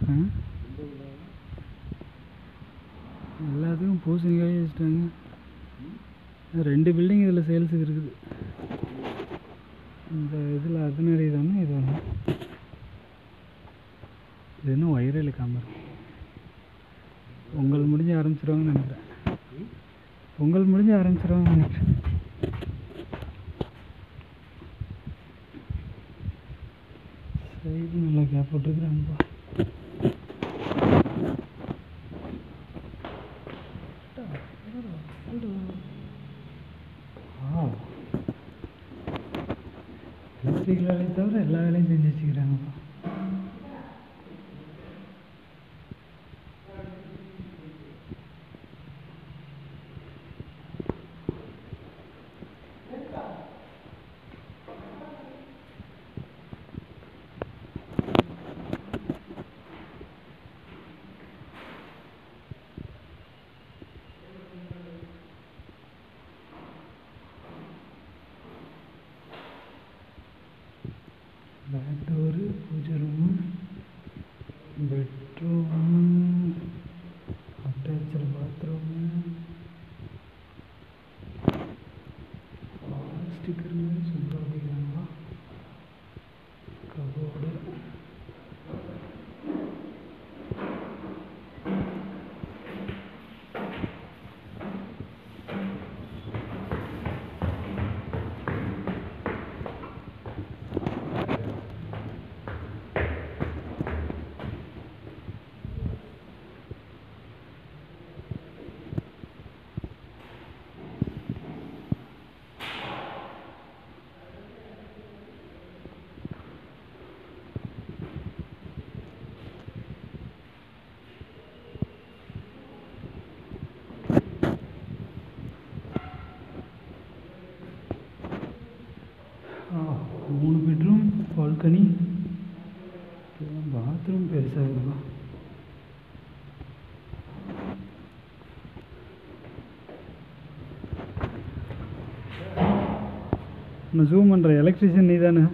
ஆ எல்லாத்துக்கும் பூசணிக்காய் வச்சுட்டாங்க ரெண்டு பில்டிங் இதில் சேல்ஸுக்கு இருக்குது இந்த இதில் அதனடி இது ஒன்று இது ஒன்று இது இன்னும் வயிறு இழுக்காம இருக்கு பொங்கல் முடிஞ்சு ஆரம்பிச்சிருவாங்கன்னு நினைக்கிறேன் பொங்கல் முடிஞ்சு ஆரம்பிச்சிருவாங்கன்னு நினைக்கிறேன் சைடு நல்லா கேப் போட்டுருக்குறாங்கப்பா எலக்ட்ரிக்கல் வேலையை தவிர எல்லா வேலையும் செஞ்சு வச்சுக்கிறாங்கப்பா பேக் டோரு பூஜை room bedroom attach bathroom sticker மாதிரி சூப்பராக வைக்கிறாங்களா கபோர்டு மூணு பெட்ரூம் பால்கனி பாத்ரூம் பெருசாக இருக்கும் நான் ஜூம் பண்ணுறேன் எலக்ட்ரிஷியன் நீ தானே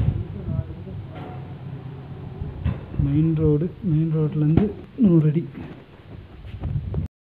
மெயின் ரோடு மெயின் ரோட்லேருந்து நூறு அடி